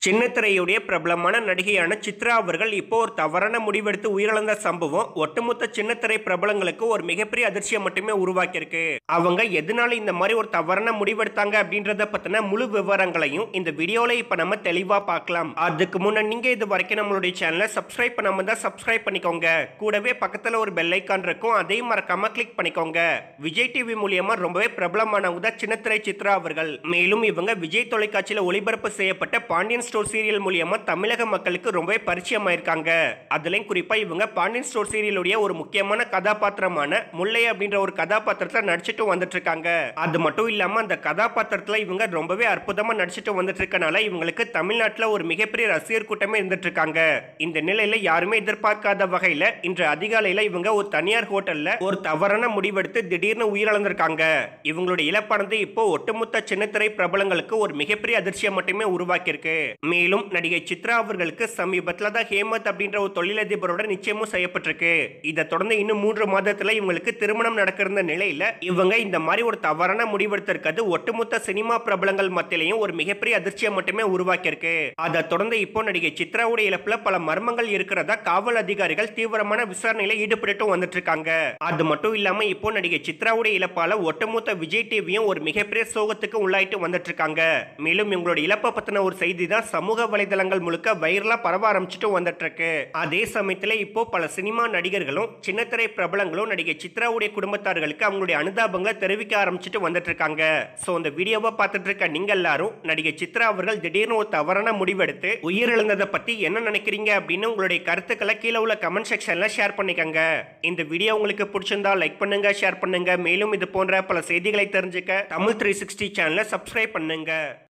சின்னத்திரையுடைய பிரபலமான நடிகையான சித்ரா அவர்கள் இப்போ ஒரு தவறான முடிவெடுத்து உயிரிழந்த சம்பவம் ஒட்டுமொத்த சின்னத்திரை பிரபலங்களுக்கு ஒரு மிகப்பெரிய அதிர்ச்சியை மட்டுமே உருவாக்கியிருக்கு அவங்க எதனால இந்த மாதிரி ஒரு தவறான முடிவெடுத்தாங்க அப்படின்றத பத்தின முழு விவரங்களையும் இந்த வீடியோல இப்ப நம்ம தெளிவா பார்க்கலாம் அதுக்கு முன்ன நீங்க இது வரைக்கும் நம்மளுடைய சேனலை சப்ஸ்கிரைப் பண்ணாம தான் சப்ஸ்கிரைப் பண்ணிக்கோங்க கூடவே பக்கத்துல ஒரு பெல் ஐக்கான் இருக்கும் அதையும் மறக்காம கிளிக் பண்ணிக்கோங்க விஜய் டிவி மூலியமா ரொம்பவே பிரபலமானவங்க தான் சின்னத்திரை சித்ரா அவர்கள் மேலும் இவங்க விஜய் தொலைக்காட்சியில ஒளிபரப்பு செய்யப்பட்ட பாண்டியன் ஸ்டோர் சீரியல் மூலியமா தமிழக மக்களுக்கு ரொம்பவே பரிச்சயமாயிருக்காங்க அதுலயும் குறிப்பா இவங்க பாண்டியன் ஸ்டோர் சீரியலுடைய ஒரு முக்கியமான கதாபாத்திரமான முல்லை அப்படின்ற ஒரு கதாபாத்திரத்துல நடிச்சிட்டு வந்துட்டு இருக்காங்க அது மட்டும் இல்லாம அந்த கதாபாத்திரத்துல இவங்க ரொம்பவே அற்புதமா நடிச்சிட்டு வந்துட்டு இருக்கனால இவங்களுக்கு தமிழ்நாட்டுல ஒரு மிகப்பெரிய ரசிகர் கூட்டமே இருந்துட்டு இருக்காங்க இந்த நிலையில யாருமே எதிர்பார்க்காத வகையில இன்று அதிகாலையில இவங்க ஒரு தனியார் ஹோட்டல்ல ஒரு தவறான முடிவெடுத்து திடீர்னு உயிரிழந்திருக்காங்க இவங்களுடைய இழப்பானது இப்போ ஒட்டுமொத்த சின்னத்திரை பிரபலங்களுக்கு ஒரு மிகப்பெரிய அதிர்ச்சியை மட்டுமே உருவாக்கியிருக்கு மேலும் நடிகை சித்ரா அவர்களுக்கு சமீபத்துல தான் ஹேமந்த் அப்படின்ற ஒரு தொழிலதிபரோட நிச்சயமும் செய்யப்பட்டிருக்கு இதை தொடர்ந்து இன்னும் மூன்று மாதத்துல இவங்களுக்கு திருமணம் நடக்கிற நிலையில இவங்க இந்த மாதிரி ஒரு தவறான முடிவெடுத்திருக்கிறது ஒட்டுமொத்த சினிமா பிரபலங்கள் மத்தியிலையும் ஒரு மிகப்பெரிய அதிர்ச்சியை மட்டுமே உருவாக்கியிருக்கு அதை தொடர்ந்து இப்போ நடிகை சித்ராவுடைய இழப்புல பல மர்மங்கள் இருக்கிறதா காவல் அதிகாரிகள் தீவிரமான விசாரணையில ஈடுபட்டு வந்துட்டு இருக்காங்க அது மட்டும் இல்லாம இப்போ நடிகை சித்ராவுடைய இழப்பால ஒட்டுமொத்த விஜய் டிவியும் ஒரு மிகப்பெரிய சோகத்துக்கு உள்ளாயிட்டு வந்துட்டு இருக்காங்க மேலும் இவங்களோட இழப்பை பத்தின ஒரு செய்தி தான் சமூக வலைதளங்கள் முழுக்க வைரலா பரவ ஆரம்பிச்சுட்டு வந்துட்டு இருக்கு அதே சமயத்துல இப்போ பல சினிமா நடிகர்களும் சின்னத்திரை பிரபலங்களும் நடிகை சித்ராவுடைய குடும்பத்தார்களுக்கு அவங்களுடைய அனுதாபங்களை தெரிவிக்க ஆரம்பிச்சுட்டு வந்துட்டு இருக்காங்க சோ இந்த வீடியோவை பார்த்துட்டு இருக்க நீங்க எல்லாரும் நடிகை சித்ரா அவர்கள் திடீர்னு ஒரு தவறான முடிவெடுத்து உயிரிழந்ததை பத்தி என்ன நினைக்கிறீங்க அப்படின்னு உங்களுடைய கருத்துக்களை கீழே உள்ள கமெண்ட் செக்ஷன்ல ஷேர் பண்ணிக்கங்க இந்த வீடியோ உங்களுக்கு பிடிச்சிருந்தா லைக் பண்ணுங்க ஷேர் பண்ணுங்க மேலும் இது போன்ற பல செய்திகளை தெரிஞ்சுக்க தமிழ் த்ரீ சிக்ஸ்டி சேனலை சப்ஸ்கிரைப் பண்ணுங்க